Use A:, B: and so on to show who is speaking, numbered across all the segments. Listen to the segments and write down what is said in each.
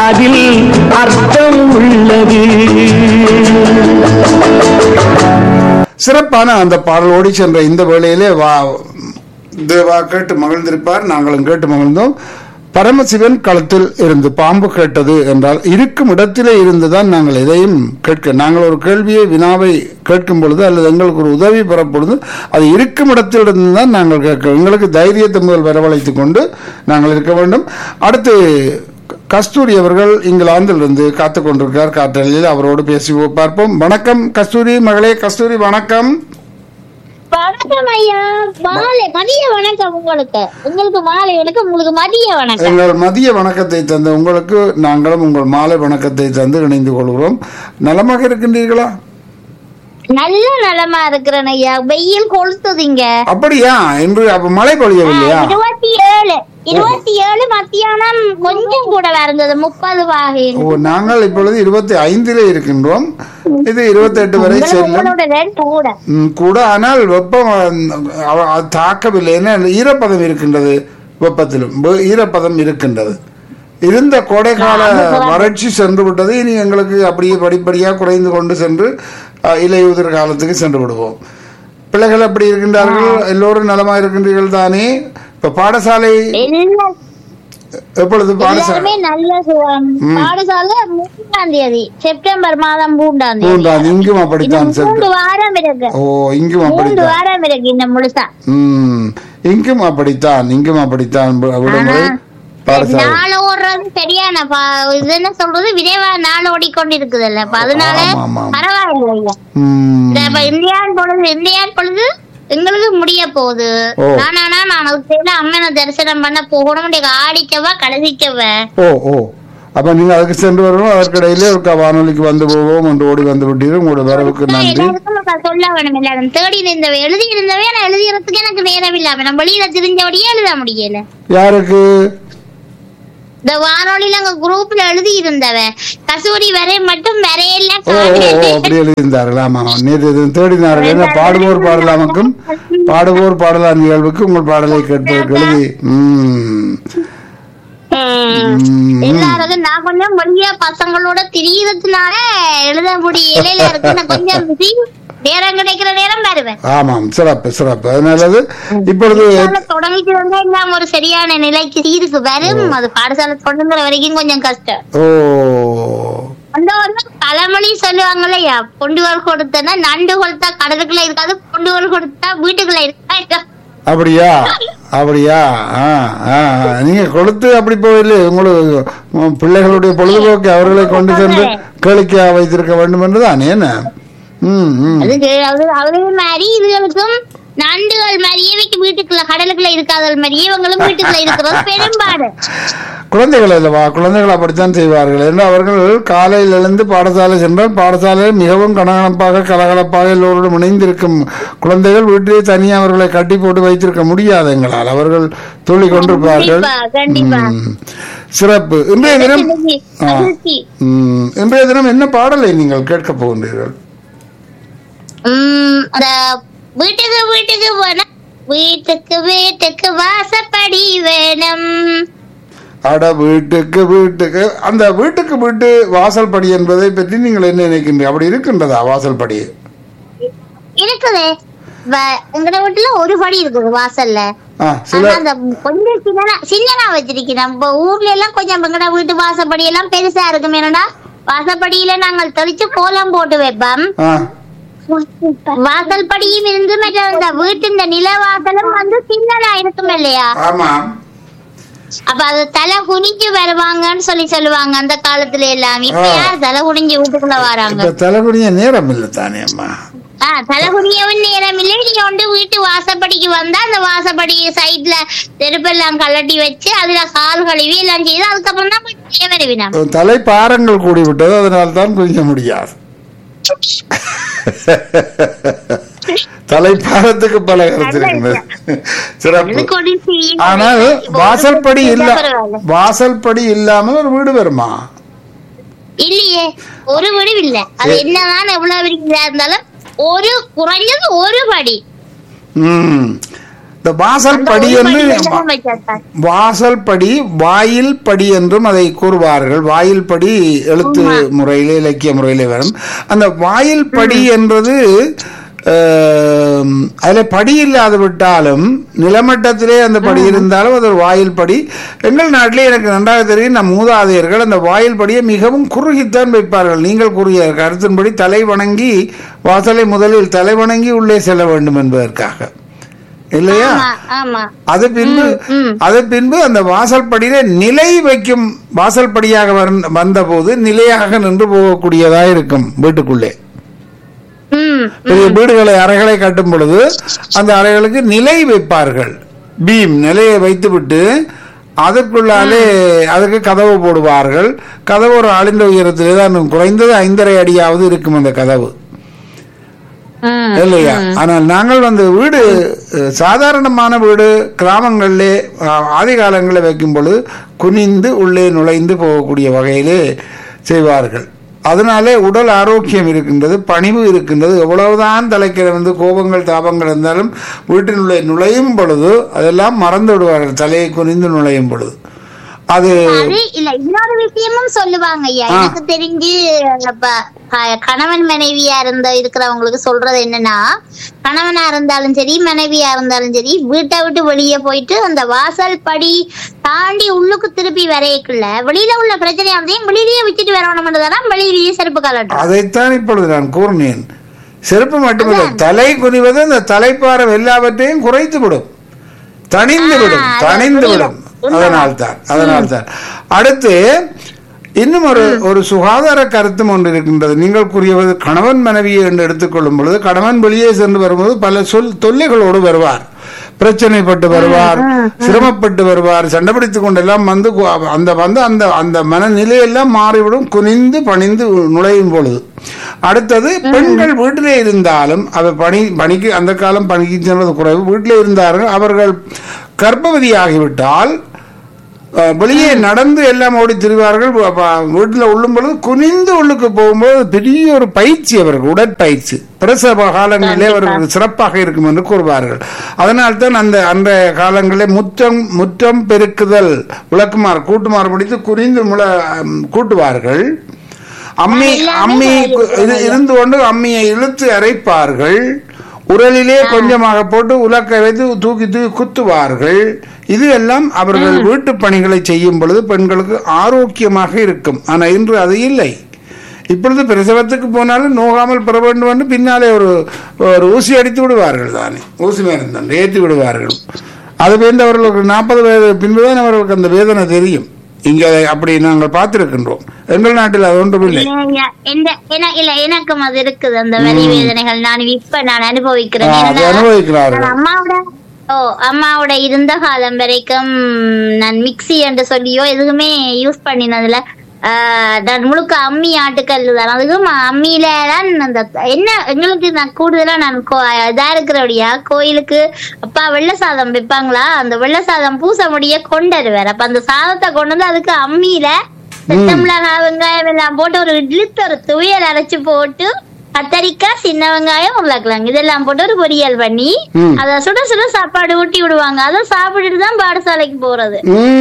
A: அதில் அர்த்தம் உள்ளது
B: சிறப்பான அந்த பாடலோடி சென்ற இந்த வேளையிலே வா தேவா கேட்டு மகிழ்ந்திருப்பார் நாங்களும் கேட்டு மகிழ்ந்தோம் பரமசிவன் களத்தில் இருந்து பாம்பு கேட்டது என்றால் இருக்கும் இடத்திலே இருந்துதான் நாங்கள் எதையும் கேட்க நாங்கள் ஒரு கேள்வியை வினாவை கேட்கும் பொழுது அல்லது எங்களுக்கு ஒரு உதவி பெறும் பொழுது அது இருக்கும் இடத்திலிருந்து தான் நாங்கள் கேட்க எங்களுக்கு தைரியத்தை முதல் வரவழைத்துக் கொண்டு நாங்கள் இருக்க வேண்டும் அடுத்து கஸ்தூரி அவர்கள் இங்கிலாந்திலிருந்து காத்து கொண்டிருக்கிறார் காற்றலில் அவரோடு பேசி பார்ப்போம் வணக்கம் கஸ்தூரி மகளே கஸ்தூரி வணக்கம்
C: வணக்கம் ஐயா மாலை மதிய வணக்கம் உங்களுக்கு உங்களுக்கு மாலை வணக்கம் உங்களுக்கு மதிய வணக்கம்
B: எங்கள் மதிய வணக்கத்தை தந்த உங்களுக்கு நாங்களும் உங்கள் மாலை வணக்கத்தை தந்து இணைந்து கொள்கிறோம் நலமாக இருக்கின்றீர்களா
C: நல்ல நலமா இருக்கிறேன் ஐயா வெயில் கொளுத்துதுங்க
B: அப்படியா என்று அப்ப மழை பொழியவில்லையா
C: இருபத்தி ஏழு இருபத்தி ஏழு மத்தியானம் கொஞ்சம் கூட இருந்தது முப்பது வாகை
B: ஓ நாங்கள் இப்பொழுது இருபத்தி ஐந்திலே இருக்கின்றோம் இது இருபத்தி எட்டு வரை செல்லும்
C: உங்களோட ரெண்டு கூட
B: ம், கூட ஆனால் வெப்பம் அஹ், அது தாக்கவில்லை ஏன்னா ஈரப்பதம் இருக்கின்றது வெப்பத்திலும் வெ- ஈரப்பதம் இருக்கின்றது இருந்த கோடைக்கால வறட்சி சென்று விட்டது இனி எங்களுக்கு அப்படியே படிப்படியாக குறைந்து கொண்டு சென்று அஹ், இலையுதிர் காலத்துக்கு சென்று விடுவோம் பிள்ளைகள் அப்படி இருக்கின்றார்கள் எல்லோரும் நலமா இருக்கின்றீர்கள் தானே இப்ப பாடசாலை
C: எல்லாம்
B: எப்பொழுது பாடசாலை
C: எல்லாருமே நல்ல சுகம் பாடசாலை மூன்றாம் தேதி செப்டம்பர் மாதம் மூன்றாம் தேதி
B: மூன்றாம் இங்கும் அப்படித்தான்
C: இன்னும்
B: சென்று
C: மூன்று வாரம் இருக்கு
B: ஓ இங்கும்
C: மூன்று
B: அப்படித்தான்
C: வாரம் இருக்கு இந்த முழுசா
B: ம் இங்கும் அப்படித்தான் இங்கும் அப்படித்தான் வி- விடுமுறை பாடசாலை
C: நாள் ஓடுறது சரியான பா- இது என்ன சொல்றது விரைவா நாள் ஓடிக்கொண்டிருக்குதுல்ல அப்ப அதனால
B: ஆமா, ஆமா, ஆமா.
C: பரவாயில்லை
B: ம்
C: இந்த இப்ப இந்தியான் பொழுது இந்தியான் பொழுது எங்களுக்கு முடிய போகுது
B: ஓ.
C: நானா நான் அதுக்கு தேவை அம்மனை தரிசனம் பண்ண போகணும் ஆடிக்கவா கடைசிக்கவா
B: ஓ ஓ அப்ப நீங்க அதுக்கு சென்று வருவோம் அதற்கிடையிலே ஒரு க- வானொலிக்கு வந்து போவோம் என்று ஓடி வந்து விட்டீர்கள் உங்களோட வரவுக்கு நன்றி
C: எல்லாருக்கும் இப்ப சொல்ல வேணும் எல்லாரும் தேடி இருந்தவை எழுதி இருந்தவை நான் எழுதிறதுக்கு எனக்கு நேரம் இல்லாம நம்ம வெளியில தெரிஞ்சபடியே எழுத முடியல
B: யாருக்கு
C: இந்த வானொலியில அங்க குரூப்ல எழுதி இருந்தவ கசூரி வரை மட்டும் வரையில
B: ஓ ஓ ஓ அப்படி எழுதியிருந்தார்கள் ஆமா ஆமா. நேற்று இது தேடினார்கள் என்ன பாடுவோர் பாடலாமக்கும் பாடுவோர் பாடலாம் நிகழ்வுக்கு உங்கள் பாடலை கேட்பதற்கு எழுதி ம் ம்.
C: எல்லாருக்கும் நான் கொஞ்சம் வெளிய பசங்களோட திரியறதுனால எழுத முடியல இருக்கு நான் கொஞ்சம் busy. நேரம் கிடைக்கிற நேரம் வருவேன்
B: ஆமாம் சிறப்பு சிறப்பு அதனாலது இப்பொழுது
C: பாடசாலை தொடங்கிட்டு வந்தா எல்லாம் ஒரு சரியான நிலைக்கு சீருக்கு வரும் அது பாடசாலை தொடங்குற வரைக்கும் கொஞ்சம் கஷ்டம்
B: ஓ
C: அந்த வந்து பழமொழி சொல்லுவாங்கல்லையா பொண்டுகள் கொடுத்தனா நண்டு கொடுத்தா கடலுக்குள்ள இருக்காது பொண்டுகள் கொடுத்தா வீட்டுக்குள்ள இருக்கா
B: அப்படியா அப்படியா ஆ ஆ ஆ. நீங்க கொடுத்து அப்படி போயில்லை உங்களுக்கு உம், பிள்ளைகளுடைய பொழுதுபோக்கு அவர்களை கொண்டு சென்று கேளிக்கையா வைத்திருக்க வேண்டும் என்றுதான் என்ன ம் ம்
C: அதுக்கு அது அதே மாதிரி இதுகளுக்கும் நண்டுகள் மாதிரியே வீட்டு வீட்டுக்குள்ள கடலுக்குள்ள இருக்காதல் மாதிரியே இவங்களும் வீட்டுக்குள்ள இருக்கிறது பெரும்பாடு
B: குழந்தைகள் அல்லவா குழந்தைகள் அப்படித்தான் செய்வார்கள் என்று அவர்கள் காலையில் எழுந்து பாடசாலை சென்றால் பாடசாலையில் மிகவும் கனகலப்பாக கலகலப்பாக எல்லோருடன் இணைந்திருக்கும் குழந்தைகள் வீட்டிலே தனியாக அவர்களை கட்டி போட்டு வைத்திருக்க முடியாது எங்களால் அவர்கள் துள்ளி கொண்டிருப்பார்கள்
C: கண்டிப்பா கண்டிப்பா
B: ம். சிறப்பு இன்றைய தினம் ஆ.
C: மகிழ்ச்சி.
B: ம். இன்றைய தினம் என்ன பாடலை நீங்கள் கேட்கப் போகின்றீர்கள்
C: உம் அந்த வீட்டுக்கு வீட்டுக்கு போனா வீட்டுக்கு வீட்டுக்கு வாசப்படி வேணும்
B: அட வீட்டுக்கு வீட்டுக்கு அந்த வீட்டுக்கு வீட்டு வாசல் படி என்பதை பற்றி நீங்கள் என்ன நினைக்கின்றீர்கள் அப்படி இருக்கின்றதா வாசல் படி
C: இருக்குது வ- எங்கட வீட்டுல ஒரு படி இருக்குது வாசல்ல
B: ஆ சில
C: ஆனா அந்த கொஞ்சம் சின்னதா சின்னதா வச்சிருக்கிறேன் இப்ப ஊர்ல எல்லாம் கொஞ்சம் எங்கட வீட்டு வாசப்படி எல்லாம் பெருசா இருக்கும் என்னடா வாசப்படியில நாங்கள் தெளிச்சு கோலம் போட்டு வைப்போம்
B: ஆ
C: வாசல் படியும் இருந்து மற்ற அந்த வீட்டு இந்த நில வாசலும் வந்து சின்னதா இருக்கும் இல்லையா
B: ஆமா
C: அப்ப அது தலை குனிஞ்சு வருவாங்கன்னு சொல்லி சொல்லுவாங்க அந்த காலத்துல எல்லாம் இப்ப
B: ஆ.
C: யார் தலை குனிஞ்சு வீட்டுக்குள்ள வராங்க
B: இப்ப தலைகுனிய நேரம் இல்லை தானே அம்மா
C: ஆஹ் தலை குனியவும் நேரம் இல்லை நீங்க வந்து வீட்டு வாசப்படிக்கு வந்தா அந்த வாசப்படி சைட்ல செருப்பெல்லாம் கலட்டி வச்சு அதுல கால் கழுவி எல்லாம் செய்து அதுக்கப்புறம் தான் வீட்டுலயே வருவினா
B: தலை பாரங்கள் கூடி விட்டது அதனால் தான் குனிய முடியாது தலை பாரத்துக்கு பல கருத்து இருக்கின்றது சிறப்பு ஆனால் வாசல்படி இல்ல வாசல்படி இல்லாமல் ஒரு வீடு வருமா
C: இல்லையே ஒரு வீடும் இல்ல அது என்னதான் எவ்வளவு விரிக்கிறா இருந்தாலும் ஒரு குறைஞ்சது ஒரு படி
B: ம் இந்த வாசல் படி என்று
C: இதெல்லாம் வச்சாச்சா?
B: வாசல் படி வாயில் படி என்றும் அதை கூறுவார்கள் வாயில் படி எழுத்து முறையிலே இலக்கிய முறையிலே வரும் அந்த வாயில் படி என்றது ஆம், அதுல படி இல்லாது விட்டாலும் நிலமட்டத்திலே அந்த படி இருந்தாலும் அது ஒரு வாயில் படி எங்கள் நாட்டிலே எனக்கு நன்றாக தெரியும் நம் மூதாதையர்கள் அந்த வாயில் படியை மிகவும் குறுகித்தான் வைப்பார்கள் நீங்கள் கூறிய கருத்தின்படி தலை வணங்கி வாசலை முதலில் தலை வணங்கி உள்ளே செல்ல வேண்டும் என்பதற்காக இல்லையா
C: ஆமா ஆமா
B: அது பின்பு
C: ம்.
B: அது பின்பு அந்த வாசல் படியில நிலை வைக்கும் வாசல் படியாக வந்த போது நிலையாக நின்று போகக்கூடியதா இருக்கும் வீட்டுக்குள்ளே
C: ம்
B: பெரிய வீடுகளை அறைகளை கட்டும் பொழுது அந்த அறைகளுக்கு நிலை வைப்பார்கள் பீம் நிலையை வைத்துவிட்டு அதற்குள்ளாலே அதுக்கு கதவு போடுவார்கள் கதவு ஒரு ஆளிந்த உயரத்திலே தான் குறைந்தது ஐந்தரை அடியாவது இருக்கும் அந்த கதவு
C: ம்
B: இல்லையா ஆனால் நாங்கள் வந்து வீடு அஹ், சாதாரணமான வீடு கிராமங்களிலே அஹ், ஆதி காலங்களில் வைக்கும் பொழுது குனிந்து உள்ளே நுழைந்து போகக்கூடிய வகையிலே செய்வார்கள் அதனாலே உடல் ஆரோக்கியம் இருக்கின்றது பணிவு இருக்கின்றது எவ்வளவுதான் தலைக்கிற வந்து கோபங்கள் தாபங்கள் இருந்தாலும் வீட்டினுள்ளே நுழையும் பொழுது அதெல்லாம் மறந்து விடுவார்கள் தலையை குனிந்து நுழையும் பொழுது அது
C: அது இல்ல இன்னொரு விஷயமும் சொல்லுவாங்க ஐயா
B: ஆ.
C: எனக்கு தெரிஞ்சு அப்ப க- கணவன் மனைவியா இருந்த இருக்கிறவங்களுக்கு சொல்றது என்னன்னா கணவனா இருந்தாலும் சரி மனைவியா இருந்தாலும் சரி வீட்டை விட்டு வெளியே போயிட்டு அந்த வாசல் படி தாண்டி உள்ளுக்கு திருப்பி வரையக்குள்ள வெளியில உள்ள பிரச்சனையானதையும் வெளியிலேயே விட்டுட்டு வரணும் வெளியிலேயே செருப்பு கலட்டும்
B: அதைத்தான் இப்பொழுது நான் கூறினேன் செருப்பு மட்டுமல்ல தலை குனிவது அந்த தலைப்பாரம் எல்லாவற்றையும் குறைத்து விடும் தணிந்து விடும்
C: அது
B: தணிந்து
C: புரியுது.
B: விடும் அதனால் தான் அதனால் தான் அடுத்து இன்னும் ஒரு ஒரு சுகாதார கருத்தும் ஒன்று இருக்கின்றது நீங்கள் கூறியவது கணவன் மனைவியை என்று எடுத்துக்கொள்ளும் பொழுது கணவன் வெளியே சென்று வரும்போது பல சொல் தொல்லைகளோடு வருவார் பிரச்சனைப்பட்டு வருவார் சிரமப்பட்டு வருவார் சண்டை பிடித்துக் கொண்டெல்லாம் வந்து கு- அந்த வந்து அந்த அந்த மனநிலையெல்லாம் மாறிவிடும் குனிந்து பணிந்து நுழையும் பொழுது அடுத்தது பெண்கள் வீட்டிலே இருந்தாலும் அவ பணி பணிக்கு அந்த காலம் பணிக்கு செல்வது குறைவு வீட்டிலே இருந்தார்கள் அவர்கள் கர்ப்பவதியாகிவிட்டால் அஹ், வெளியே நடந்து எல்லாம் ஓடி திரிவார்கள் வ- வ- வீட்டில் உள்ளும் பொழுது குனிந்து உள்ளுக்கு போகும்போது பெரிய ஒரு பயிற்சி அவர்கள் உடற்பயிற்சி பிரசவ காலங்களிலே அவர்கள் சிறப்பாக இருக்கும் என்று கூறுவார்கள் அதனால்தான் அந்த அந்த காலங்களிலே முற்றம் முற்றம் பெருக்குதல் விளக்குமாறு கூட்டுமாறு முடித்து குனிந்து முள அம், கூட்டுவார்கள் அம்மி அம்மி கு- இது- இருந்து கொண்டு அம்மியை இழுத்து அரைப்பார்கள் உரலிலே கொஞ்சமாக போட்டு உலக்கை வைத்து தூக்கி தூக்கி குத்துவார்கள் இது எல்லாம் அவர்கள் வீட்டு பணிகளை செய்யும் பொழுது பெண்களுக்கு ஆரோக்கியமாக இருக்கும் ஆனால் இன்று அது இல்லை இப்பொழுது பிரசவத்துக்கு போனாலும் நோகாமல் பெற வேண்டும் என்று பின்னாலே ஒரு ஒரு ஊசி அடித்து விடுவார்கள் தானே ஊசி மருந்தன் ஏற்றி விடுவார்கள் அது பின்பு அவர்களுக்கு நாற்பது வயது பின்புதான் அவர்களுக்கு அந்த வேதனை தெரியும் இங்கே அப்படி நாங்கள் பார்த்திருக்கின்றோம் எங்கள் நாட்டில் அது ஒன்றும் இல்லை
C: இல்லைங்க. எந்த என- இல்ல எனக்கும் அது இருக்குது அந்த வலி வேதனைகள் நான் இப்ப நான் அனுபவிக்கிறேன்
B: ஆ, அதை
C: ஏன்னா,
B: அனுபவிக்கிறார்கள்
C: நான் அம்மாவோட ஓ அம்மாவோட இருந்த காலம் வரைக்கும் நான் மிக்ஸி என்று சொல்லியோ எதுவுமே யூஸ் பண்ணினதுல ஆஹ், நான் முழுக்க அம்மி ஆட்டுக்கல் தான் அதுக்கும் அம்மியில தான் அந்த என்ன எங்களுக்கு நான் கூடுதலா நான் கோ- இதா இருக்கிறபடியா கோயிலுக்கு அப்பா வெள்ளை சாதம் வைப்பாங்களா அந்த வெள்ளை சாதம் பூச முடிய கொண்டு வருவார் அப்ப அந்த சாதத்தை கொண்டு வந்து அதுக்கு அம்மியில பச்சை மிளகாய் வெங்காயம் எல்லாம் போட்டு ஒரு இழுத்து ஒரு துவையல் அரைச்சு போட்டு கத்தரிக்காய் சின்ன வெங்காயம் உருளைக்கிழங்கு இதெல்லாம் போட்டு ஒரு பொரியல் பண்ணி
B: ம்.
C: அத சுட சுட சாப்பாடு ஊட்டி விடுவாங்க அதை சாப்பிட்டுட்டு தான் பாடசாலைக்கு போறது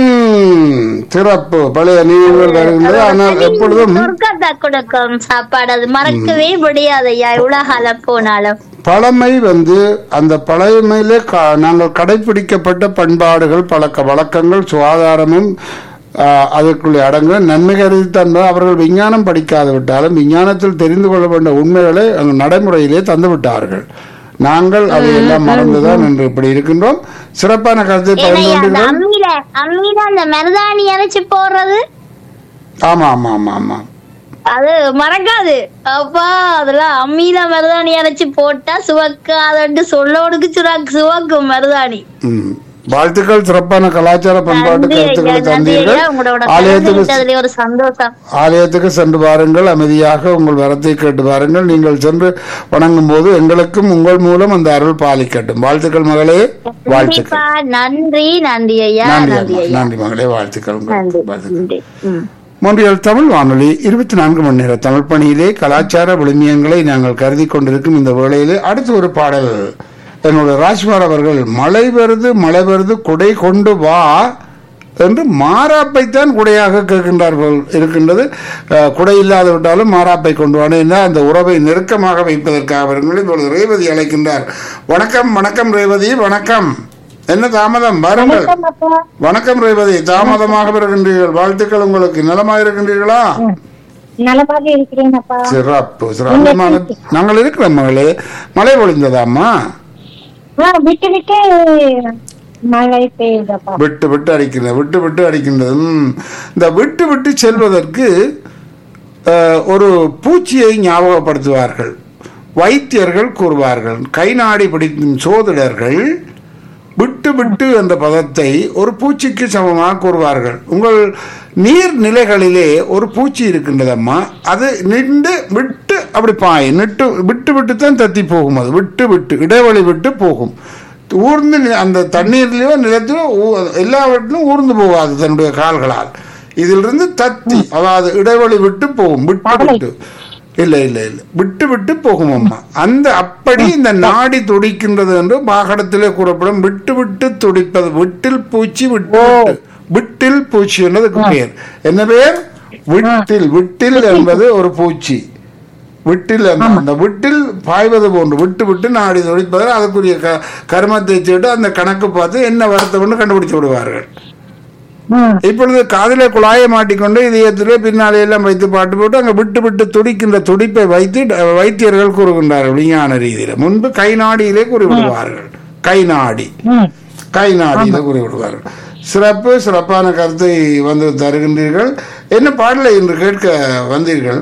B: ம், சிறப்பு பழைய நினைவுகள் வருகின்றது ஆனால் எப்பொழுதும்
C: சொர்க்கத்தை கொடுக்கும் சாப்பாடு அது மறக்கவே முடியாது ஐயா இவ்வளவு காலம் போனாலும்
B: பழமை வந்து அந்த பழமையிலே க- நாங்கள் கடைபிடிக்கப்பட்ட பண்பாடுகள் பழக்க வழக்கங்கள் சுகாதாரமும் ஆ, அதற்குள்ளே அடங்க நன்மை கருதித்தான் அவர்கள் விஞ்ஞானம் படிக்காது விட்டாலும் விஞ்ஞானத்தில் தெரிந்து கொள்ள வேண்டிய உண்மைகளை அங்கு நடைமுறையிலே தந்து விட்டார்கள் நாங்கள் அதையெல்லாம் மறந்துதான் என்று இப்படி இருக்கின்றோம் சிறப்பான கருத்தை
C: ஏன்னா
B: பகிர்ந்து
C: அந்த
B: கொண்டீர்கள்
C: அம்மியில அம்மியில அந்த மருதாணி அரைச்சு போடுறது
B: ஆமா ஆமா ஆமா ஆமா
C: அது மறக்காது அப்பா அதெல்லாம் அம்மியில மருதாணி அரைச்சு போட்டா சுவக்காதன்ட்டு சொல்லோடுக்கு சுராக்கு சுவக்கும் மருதாணி
B: ம். வாழ்த்துக்கள் சிறப்பான கலாச்சார பண்பாட்டு
C: நன்றி ஐயா
B: கருத்துக்களை
C: நன்றி
B: தந்தீர்கள்
C: ஐயா உங்களோட
B: ஆலயத்துக்கு
C: கலந்துகிட்டதுல ஒரு சந்தோஷம்
B: ஆலயத்துக்கு சென்று பாருங்கள் அமைதியாக உங்கள் வரத்தை கேட்டு பாருங்கள் நீங்கள் சென்று வணங்கும் போது எங்களுக்கும் உங்கள் மூலம் அந்த அருள் பாலிக்கட்டும் வாழ்த்துக்கள் மகளே வாழ்த்துக்கள்
C: கண்டிப்பா நன்றி நன்றி ஐயா
B: நன்றி
C: நன்றி
B: அம்மா.
C: ஐயா
B: நன்றி மகளே வாழ்த்துக்கள்
C: நன்றி
B: உங்களுக்கு. வாழ்த்துக்கள்
C: நன்றி ம்.
B: மொன்றியல் தமிழ் வானொலி இருபத்தி நான்கு மணி நேர தமிழ் பணியிலே கலாச்சார விழுமியங்களை நாங்கள் கருதி கொண்டிருக்கும் இந்த வேளையிலே அடுத்து ஒரு பாடல் என்னுடைய ராஜ்குமார் அவர்கள் மழை வருது மழை வருது குடை கொண்டு வா என்று மாறாப்பைத்தான் குடையாக கேட்கின்றார்கள் இருக்கின்றது அஹ், குடை இல்லாது விட்டாலும் மாறாப்பை கொண்டு வானேன்னா அந்த உறவை நெருக்கமாக வைப்பதற்காக அவர்கள் இப்பொழுது ரேவதி அழைக்கின்றார் வணக்கம் வணக்கம் ரேவதி வணக்கம் என்ன தாமதம் வாருங்கள்
D: வணக்கம் அப்பா
B: வணக்கம் ரேவதி தாமதமாக வருகின்றீர்கள் வாழ்த்துக்கள் உங்களுக்கு நலமாக இருக்கின்றீர்களா
D: நலமாக இருக்கிறேன் அப்பா
B: சிறப்பு சிறப்பான நாங்கள் இருக்கிறோம் மகளே மழை பொழிந்ததாம்மா
D: ஆ, விட்டு விட்டு மழை பெய்யுதப்பா
B: விட்டு விட்டு அடிக்கின்றது விட்டு விட்டு அடிக்கின்றது ம். இந்த விட்டு விட்டு செல்வதற்கு அஹ், ஒரு பூச்சியை ஞாபகப்படுத்துவார்கள் வைத்தியர்கள் கூறுவார்கள் கை நாடி பிடிக்கும் சோதிடர்கள் விட்டு விட்டு என்ற பதத்தை ஒரு பூச்சிக்கு சமமாக கூறுவார்கள் உங்கள் நீர்நிலைகளிலே ஒரு பூச்சி இருக்கின்றதம்மா அது நின்று விட்டு அப்படி பாய் நிட்டு விட்டு விட்டு தான் தத்தி போகும் அது விட்டு விட்டு இடைவெளி விட்டு போகும் ஊர்ந்து நி- அந்த தண்ணீர்லயோ நிலத்திலோ ஊ- எல்லாவற்றிலும் ஊர்ந்து போகாது தன்னுடைய கால்களால் இதிலிருந்து தத்தி அதாவது இடைவெளி விட்டு போகும் விட்டு விட்டு இல்ல இல்ல இல்ல விட்டு விட்டு போகும் அம்மா அந்த அப்படி இந்த நாடி துடிக்கின்றது என்று பாகடத்திலே கூறப்படும் விட்டு விட்டு துடிப்பது விட்டில் பூச்சி விட்டு விட்டு விட்டில் பூச்சி என்பதுக்கு பெயர் என்ன பெயர் விட்டில் விட்டில் என்பது ஒரு பூச்சி விட்டில் என்ன? அந்த விட்டில் பாய்வது போன்று விட்டு விட்டு நாடி துடிப்பதில் அதுக்குரிய க கர்மத்தை செய்து அந்த கணக்கு பார்த்து என்ன வருத்தம்னு கண்டுபிடிச்சு விடுவார்கள்
D: ம்.
B: இப்பொழுது காதிலே குழாயை மாட்டிக்கொண்டு இதயத்திலே பின்னாலே எல்லாம் வைத்து பாட்டு போட்டு அங்க விட்டு விட்டு துடிக்கின்ற துடிப்பை வைத்து ட- வைத்தியர்கள் கூறுகின்றார்கள் விஞ்ஞான ரீதியில முன்பு கை நாடியிலே கூறிவிடுவார்கள் கை நாடி
D: ம்.
B: கை நாடியில கூறிவிடுவார்கள் சிறப்பு சிறப்பான கருத்தை வந்து தருகின்றீர்கள் என்ன பாடலை இன்று கேட்க வந்தீர்கள்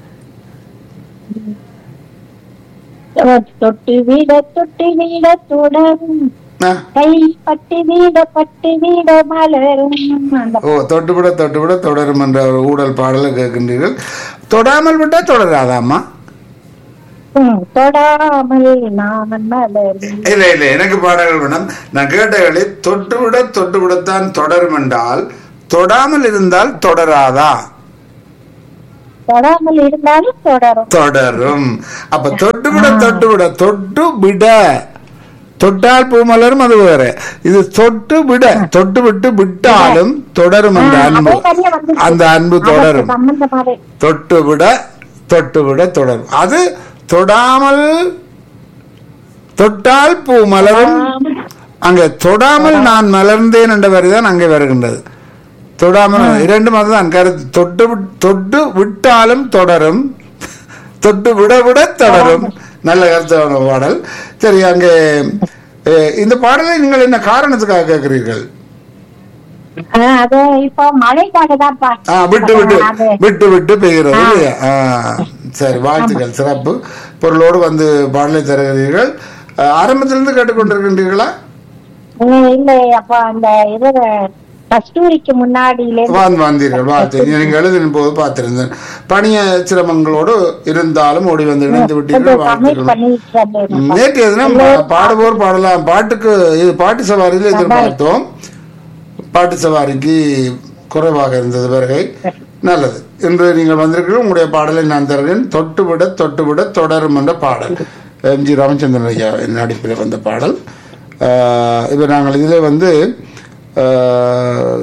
D: தொட்டு வீட தொட்டு வீட தொடரும்
B: ஆ,
D: கை பட்டு வீட பட்டு வீட மலரும் அந்த
B: ஓ தொட்டுவிட தொட்டுவிட தொடரும் என்ற ஒரு ஊடல் பாடலை கேட்கின்றீர்கள் தொடாமல் விட்டா தொடராதாம்மா
D: ம், தொடாமல் நான் மலரும்
B: இல்ல இல்ல எனக்கு பாடல்கள் வேணும் நான் கேட்டகளை தொட்டுவிட தொட்டுவிடத்தான் தொடரும் என்றால் தொடாமல் இருந்தால் தொடராதா
D: தொடாமல் இருந்தாலும் தொடரும்
B: தொடரும் அப்ப தொட்டுவிட தொட்டுவிட தொட்டு விட தொட்டால் பூ மலரும் அது வேற இது தொட்டு விட தொட்டு விட்டு விட்டாலும் தொடரும் அந்த அன்பு
D: அதே மாதிரியே வந்துச்சு.
B: அந்த அன்பு தொடரும்
D: அதற்கு சம்பந்தமாக
B: தொட்டு விட தொட்டு விட தொடரும் அது தொடாமல் தொட்டால் பூ மலரும் அங்க தொடாமல் நான் மலர்ந்தேன் என்ற வரிதான் அங்கே வருகின்றது தொடாமல் இரண்டும் அதுதான் கருத்து தொட்டு விட்- தொட்டு விட்டாலும் தொடரும் தொட்டு விட விட தொடரும் நல்ல கருத்தான பாடல் சரி அங்கே அஹ், இந்த பாடலை நீங்கள் என்ன காரணத்துக்காக கேட்கிறீர்கள்
D: ஆ, அது இப்போ மழைக்காக தான்ப்பா
B: ஆ, விட்டு விட்டு
D: அது
B: விட்டு விட்டு பெய்கிறது இல்லையா ஆ, சரி வாழ்த்துக்கள் சிறப்பு பொருளோடு வந்து பாடலை தருகிறீர்கள் அஹ், ஆரம்பத்திலிருந்து கேட்டுக்கொண்டிருக்கின்றீர்களா
D: இல்ல- இல்லை அப்பா அந்த இது கஸ்தூரிக்கு முன்னாடியில
B: வான் வந்தீர்கள் வாழ்த்து நீங்கள் எழுதின போது பார்த்திருந்தேன் பணிய சிரமங்களோடு இருந்தாலும் ஓடி வந்து இணைந்து விட்டீர்கள்
D: கொஞ்சம் சப்மிட்
B: வாழ்த்துக்கள்
D: பண்ணிட்டு வந்தேன்
B: நேற்று தினம் பாடுவோர் பாடலாம் பாட்டுக்கு இது பாட்டு சவாரியில் எதிர்பார்த்தோம் பாட்டு சவாரிக்கு குறைவாக இருந்தது வருகை நல்லது இன்று நீங்கள் வந்திருக்கிற உங்களுடைய பாடலை நான் தருகிறேன் தொட்டுவிட தொட்டுவிட தொடரும் என்ற பாடல் எம்ஜி ராமச்சந்திரன் ஐயா நடிப்பில் வந்த பாடல் ஆஹ் இப்போ நாங்கள் இதில் வந்து ஆஹ்,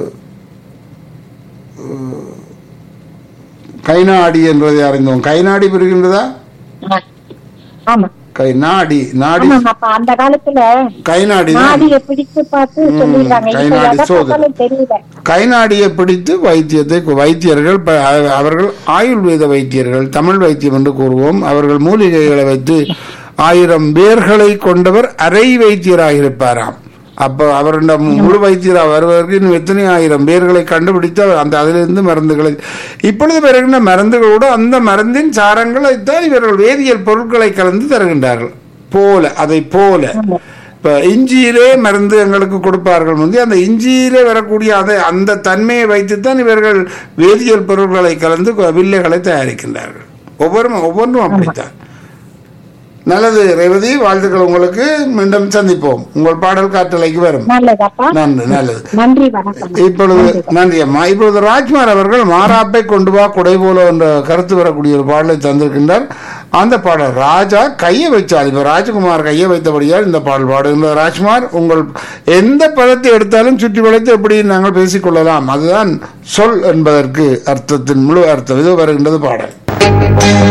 B: கைநாடி என்பதை அறிந்தோம் கைநாடி பிரிகின்றதா
D: ஆமா
B: கை நாடி நாடி
D: ஆமா அப்ப அந்த காலத்துல
B: கைநாடி தான்
D: நாடிய பிடிச்சு பார்த்து சொல்லிடுறாங்க
B: கை
D: இப்ப
B: நாடி
D: எதை
B: சோதனை.
D: பார்த்தாலும் தெரியல
B: கைநாடியை பிடித்து வைத்தியத்தை வைத்தியர்கள் ப- அ- அவர்கள் ஆயுர்வேத வைத்தியர்கள் தமிழ் வைத்தியம் என்று கூறுவோம் அவர்கள் மூலிகைகளை வைத்து ஆயிரம் வேர்களை கொண்டவர் அரை வைத்தியராக இருப்பாராம் அப்ப அவருடைய முழு வைத்தியராக வருவதற்கு இன்னும் எத்தனை ஆயிரம் பேர்களை கண்டுபிடித்து அவர் அந்த அதிலிருந்து மருந்துகளை இப்பொழுது வருகின்ற மருந்துகளோடு அந்த மருந்தின் சாரங்களைத்தான் இவர்கள் வேதியியல் பொருட்களை கலந்து தருகின்றார்கள் போல அதை போல இப்ப இஞ்சியிலே மருந்து எங்களுக்கு கொடுப்பார்கள் முந்தி அந்த இஞ்சியிலே வரக்கூடிய அதை அந்த தன்மையை வைத்துத்தான் இவர்கள் வேதியியல் பொருட்களை கலந்து கு- வில்லைகளை தயாரிக்கின்றார்கள் ஒவ்வொரு ஒவ்வொன்றும் அப்படித்தான் நல்லது ரேவதி வாழ்த்துக்கள் உங்களுக்கு மீண்டும் சந்திப்போம் உங்கள் பாடல் காற்றலைக்கு வரும்
D: நல்லதாப்பா
B: நன்றி நல்லது
D: நன்றி வணக்கம்
B: இப்பொழுது நன்றி அம்மா இப்பொழுது ராஜ்குமார் அவர்கள் மாறாப்பை கொண்டு வா குடை போல என்ற கருத்து வரக்கூடிய ஒரு பாடலை தந்திருக்கின்றார் அந்த பாடல் ராஜா கையை வச்சால் இப்ப ராஜகுமார் கையை வைத்தபடியால் இந்த பாடல் பாடுகின்ற ராஜ்குமார் உங்கள் எந்த பதத்தை எடுத்தாலும் சுற்றி வளைத்து எப்படி நாங்கள் பேசிக்கொள்ளலாம் அதுதான் சொல் என்பதற்கு அர்த்தத்தின் முழு அர்த்தம் இது வருகின்றது பாடல்